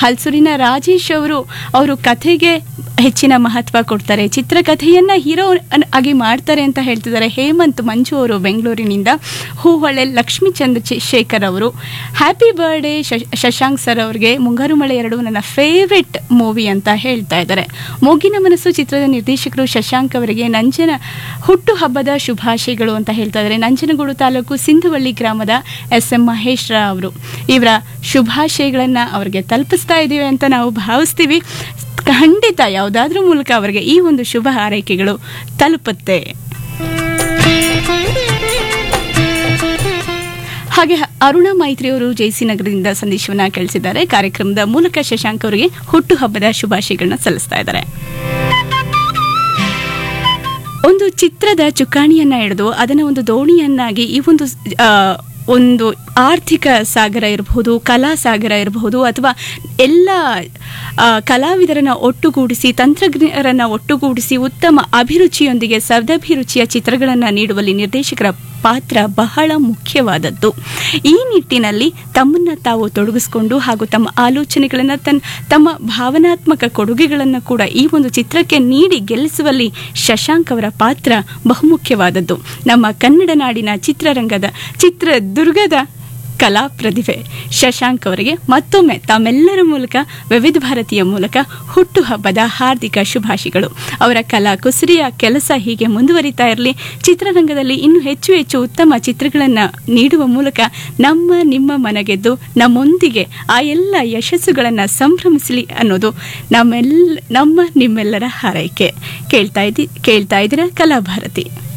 ಹಲ್ಸೂರಿನ ರಾಜೇಶ್ ಅವರು ಅವರು ಕಥೆಗೆ ಹೆಚ್ಚಿನ ಮಹತ್ವ ಕೊಡ್ತಾರೆ ಚಿತ್ರಕಥೆಯನ್ನ ಹೀರೋ ಆಗಿ ಮಾಡ್ತಾರೆ ಅಂತ ಹೇಳ್ತಿದ್ದಾರೆ ಹೇಮಂತ್ ಮಂಜು ಅವರು ಬೆಂಗಳೂರಿನಿಂದ ಹೂಹೊಳೆ ಲಕ್ಷ್ಮೀ ಚಂದ್ರಶೇಖರ್ ಅವರು ಹ್ಯಾಪಿ ಬರ್ಡೇ ಶಶಾಂಕ್ ಸರ್ ಅವ್ರಿಗೆ ಮುಂಗಾರು ಮಳೆ ಎರಡು ನನ್ನ ಫೇವ್ರೆಟ್ ಮೂವಿ ಅಂತ ಹೇಳ್ತಾ ಇದ್ದಾರೆ ಮೊಗ್ಗಿನ ಮನಸ್ಸು ಚಿತ್ರದ ನಿರ್ದೇಶಕರು ಶಶಾಂಕ್ ಅವರಿಗೆ ನಂಜನ ಹುಟ್ಟು ಹಬ್ಬದ ಶುಭಾಶಯಗಳು ಅಂತ ಹೇಳ್ತಾ ಇದ್ದಾರೆ ನಂಜನಗೂಡು ತಾಲೂಕು ಸಿಂಧುವಳ್ಳಿ ಗ್ರಾಮದ ಎಸ್ ಎಂ ಮಹೇಶ್ ರಾವ್ ಅವರು ಇವರ ಶುಭಾಶಯಗಳನ್ನ ಅವರಿಗೆ ತಲುಪಿಸ್ತಾ ಇದ್ದೀವಿ ಅಂತ ನಾವು ಭಾವಿಸ್ತೀವಿ ಖಂಡಿತ ಯಾವುದಾದ್ರೂ ಮೂಲಕ ಅವರಿಗೆ ಈ ಒಂದು ಶುಭ ಹಾರೈಕೆಗಳು ತಲುಪುತ್ತೆ ಹಾಗೆ ಅರುಣಾ ಮೈತ್ರಿ ಅವರು ಜೈಸಿ ನಗರದಿಂದ ಸಂದೇಶವನ್ನ ಕಳಿಸಿದ್ದಾರೆ ಕಾರ್ಯಕ್ರಮದ ಮೂಲಕ ಶಶಾಂಕ್ ಅವರಿಗೆ ಹುಟ್ಟುಹಬ್ಬದ ಶುಭಾಶಯಗಳನ್ನ ಸಲ್ಲಿಸ್ತಾ ಇದ್ದಾರೆ ಒಂದು ಚಿತ್ರದ ಚುಕ್ಕಾಣಿಯನ್ನ ಹಿಡಿದು ಅದನ್ನ ಒಂದು ದೋಣಿಯನ್ನಾಗಿ ಈ ಒಂದು ಆ, ಒಂದು ಆರ್ಥಿಕ ಸಾಗರ ಇರಬಹುದು ಕಲಾ ಸಾಗರ ಇರಬಹುದು ಅಥವಾ ಎಲ್ಲ ಆ, ಕಲಾವಿದರನ್ನ ಒಟ್ಟುಗೂಡಿಸಿ ತಂತ್ರಜ್ಞರನ್ನ ಒಟ್ಟುಗೂಡಿಸಿ ಉತ್ತಮ ಅಭಿರುಚಿಯೊಂದಿಗೆ ಸದಭಿರುಚಿಯ ಚಿತ್ರಗಳನ್ನು ನೀಡುವಲ್ಲಿ ನಿರ್ದೇಶಕರ ಪಾತ್ರ ಬಹಳ ಮುಖ್ಯವಾದದ್ದು ಈ ನಿಟ್ಟಿನಲ್ಲಿ ತಮ್ಮನ್ನ ತಾವು ತೊಡಗಿಸಿಕೊಂಡು ಹಾಗೂ ತಮ್ಮ ಆಲೋಚನೆಗಳನ್ನು ತನ್ನ ತಮ್ಮ ಭಾವನಾತ್ಮಕ ಕೊಡುಗೆಗಳನ್ನು ಕೂಡ ಈ ಒಂದು ಚಿತ್ರಕ್ಕೆ ನೀಡಿ ಗೆಲ್ಲಿಸುವಲ್ಲಿ ಶಶಾಂಕ್ ಅವರ ಪಾತ್ರ ಬಹುಮುಖ್ಯವಾದದ್ದು ನಮ್ಮ ಕನ್ನಡ ನಾಡಿನ ಚಿತ್ರರಂಗದ ಚಿತ್ರದುರ್ಗದ ಕಲಾ ಪ್ರತಿಭೆ ಶಶಾಂಕ್ ಅವರಿಗೆ ಮತ್ತೊಮ್ಮೆ ತಮ್ಮೆಲ್ಲರ ಮೂಲಕ ವಿವಿಧ ಭಾರತೀಯ ಮೂಲಕ ಹುಟ್ಟುಹಬ್ಬದ ಹಾರ್ದಿಕ ಶುಭಾಶಯಗಳು ಅವರ ಕಲಾ ಕುಸರಿಯ ಕೆಲಸ ಹೀಗೆ ಮುಂದುವರಿತಾ ಇರಲಿ ಚಿತ್ರರಂಗದಲ್ಲಿ ಇನ್ನೂ ಹೆಚ್ಚು ಹೆಚ್ಚು ಉತ್ತಮ ಚಿತ್ರಗಳನ್ನು ನೀಡುವ ಮೂಲಕ ನಮ್ಮ ನಿಮ್ಮ ಮನಗೆದ್ದು ನಮ್ಮೊಂದಿಗೆ ಆ ಎಲ್ಲ ಯಶಸ್ಸುಗಳನ್ನು ಸಂಭ್ರಮಿಸಲಿ ಅನ್ನೋದು ನಮ್ಮೆಲ್ಲ ನಮ್ಮ ನಿಮ್ಮೆಲ್ಲರ ಹಾರೈಕೆ ಕೇಳ್ತಾ ಇದ್ದಿ ಕೇಳ್ತಾ ಇದ್ದೀರಾ ಕಲಾಭಾರತಿ